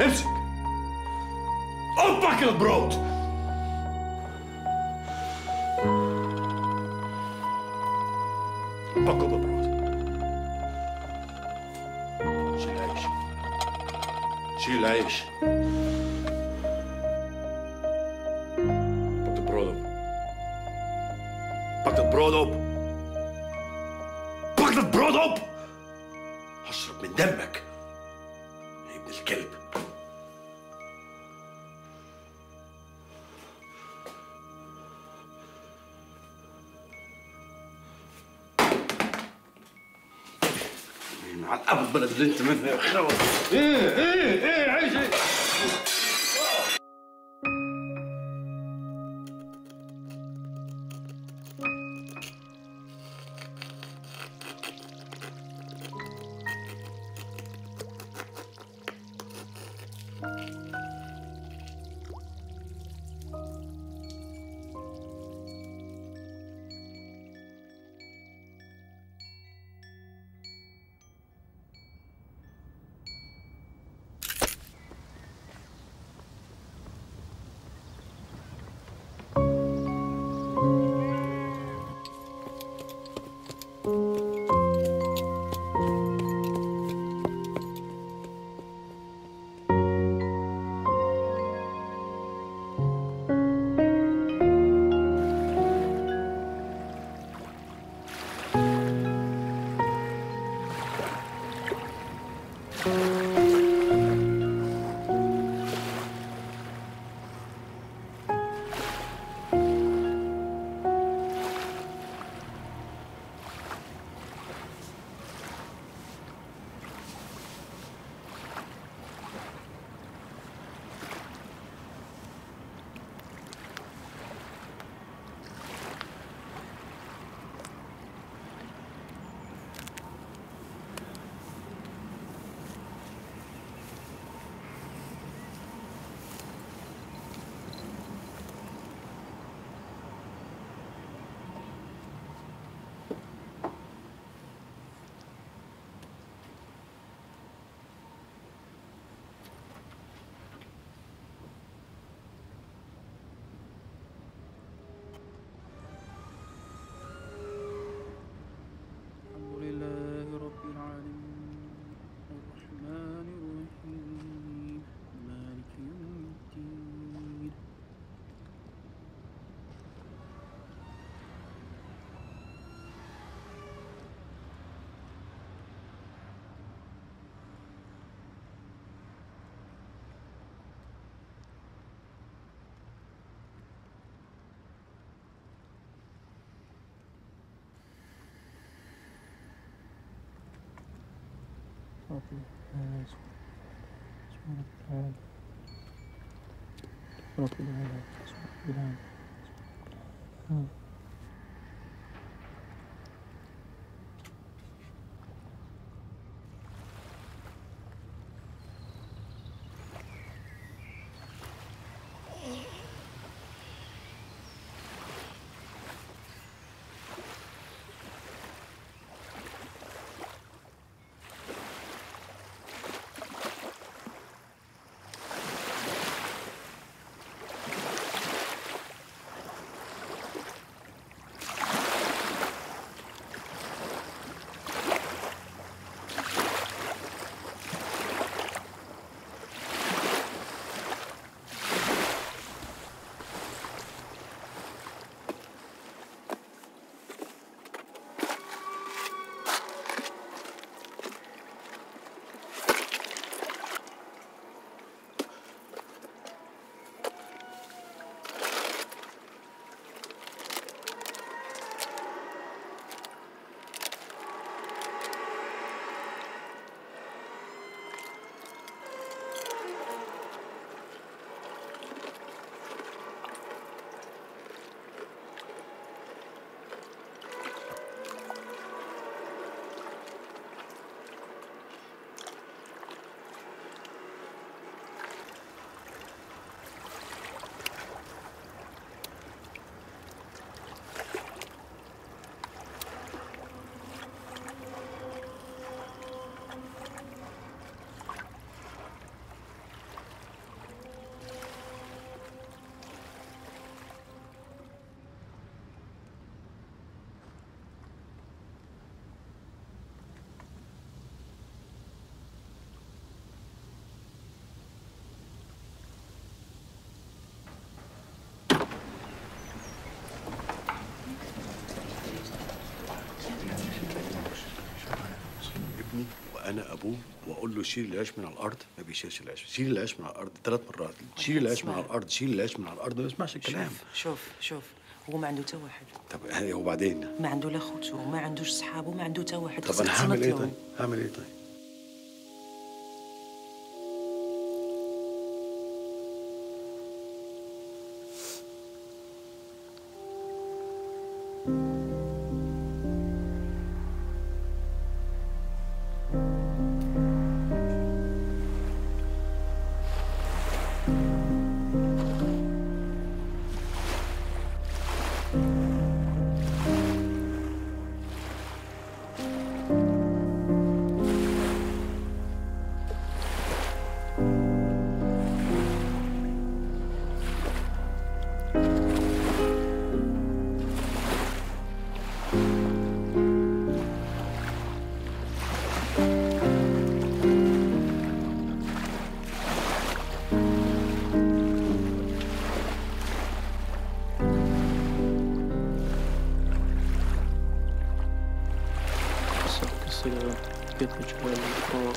امسك oppak het brood. Pak op het brood. Chileis. Chileis. Pak het brood op. Pak dat brood op. Pak dat brood op! اشرب من دمك يا ابن الكلب مع الأب البلد اللي انت منها يا خرا ايه ايه ايه عيش ايه الحمد لله رب العالمين الرحمن الرحيم مالك يوم الدين انا ابوه واقول له شيل العيش من على الارض ما بيشيلش العيش شيل العيش من على الارض ثلاث مرات شيل العيش من على الارض شيل العيش من على الارض ما بيسمعش الكلام شوف شوف شوف هو ما عنده تا واحد طب ها- وبعدين ما عنده لا خوتو ما عندوش صحابه ما عنده تا واحد طب خصك انا هعمل ايه تصنت طيب لهم. هعمل ايه طيب Salve, Senhor, Pedro de Belém,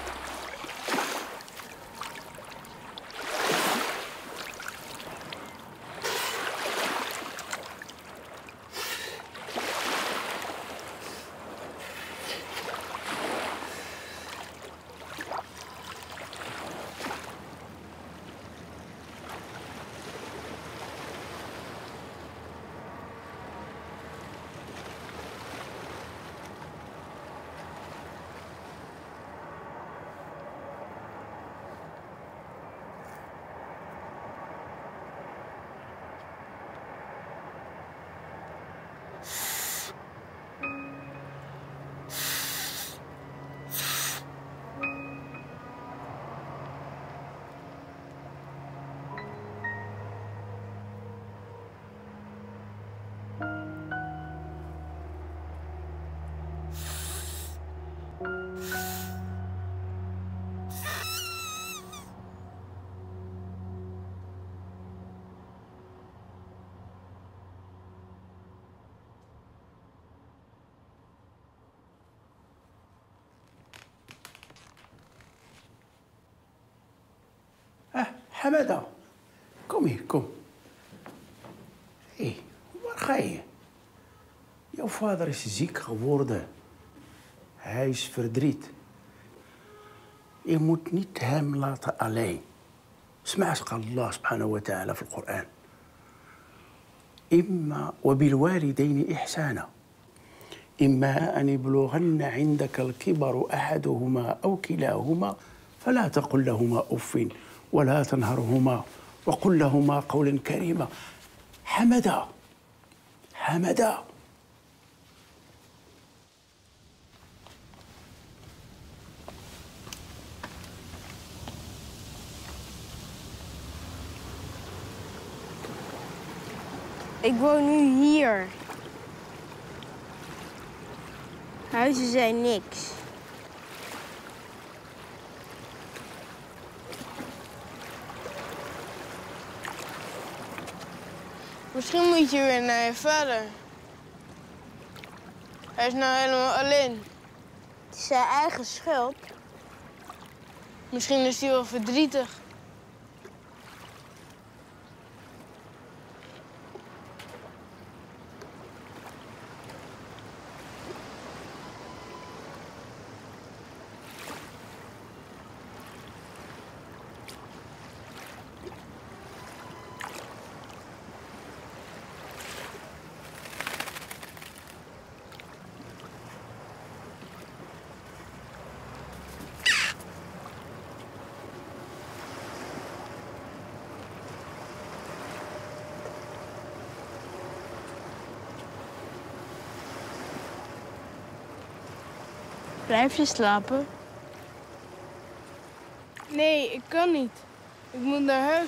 Ah, Hamada, kom hier, kom. Hé, hey, waar ga je? Jouw vader is ziek geworden. Hij is verdriet. Je moet niet hem laten alleen. اسمع قال الله سبحانه وتعالى في القرآن إما وبالوالدين إحسانا إما أن يبلغن عندك الكبر أحدهما أو كلاهما فلا تقل لهما أف ولا تنهرهما وقل لهما قولا كريما حمدا حمدا Ik woon nu hier. Huizen zijn niks. Misschien moet je weer naar je vader. Hij is nou helemaal alleen. Het is zijn eigen schuld. Misschien is hij wel verdrietig. Blijf je slapen? Nee, ik kan niet. Ik moet naar huis.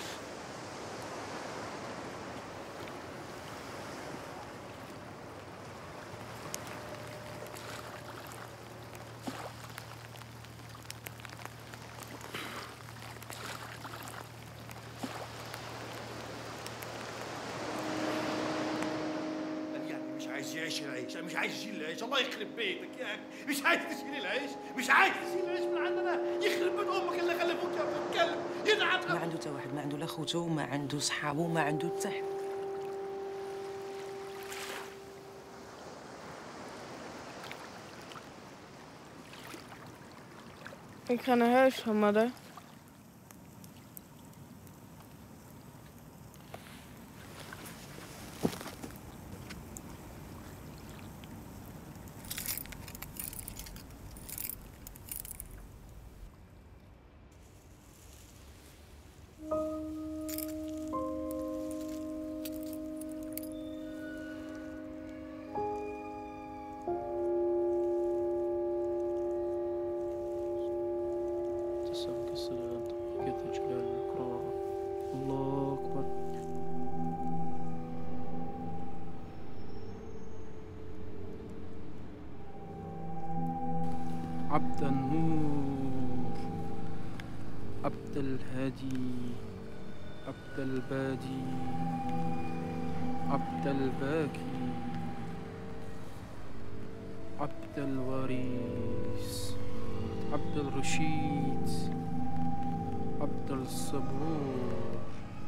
يعني مش عايز يعيش العيش مش عايز يشيل العيش الله يخرب بيتك يا اخي مش عايز تشيل العيش مش عايز تشيل العيش من عندنا يخرب بيت امك اللي خلفوك يا ابن الكلب ما يدعم عنده حتى واحد ما عنده لا خوتو ما عنده صحابو ما عنده حتى حد Ik ga naar huis van moeder. تسألك السلام تحية جلال الإكرام الله أكبر عبد النور عبد الهادي عبد البادي عبد الباكي عبد الوريث عبد الرشيد عبد الصبور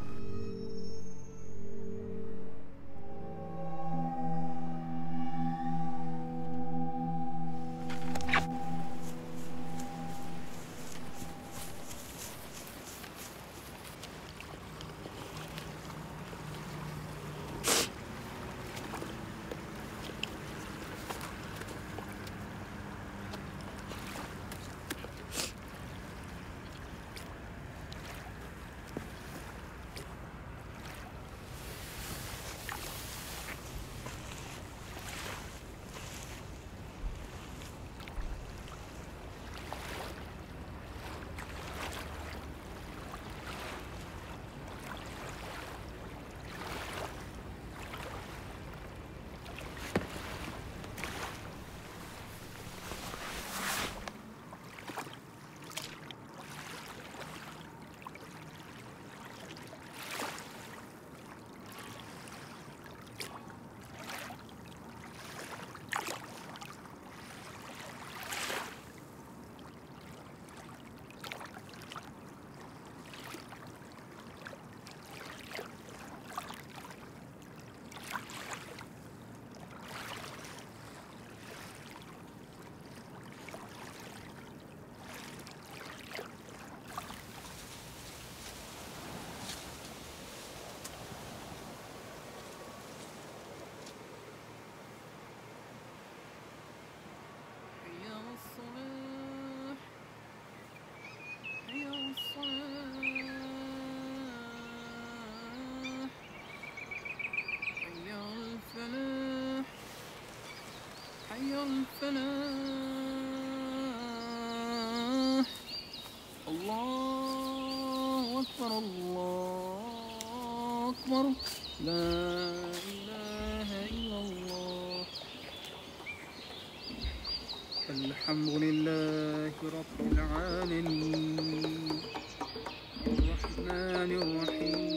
حي على الصلاة حي على الصلاة حي على الفلاح حي على الفلاح الله أكبر الله أكبر لا إله إلا الله الحمد لله رب العالمين الرحمن الرحيم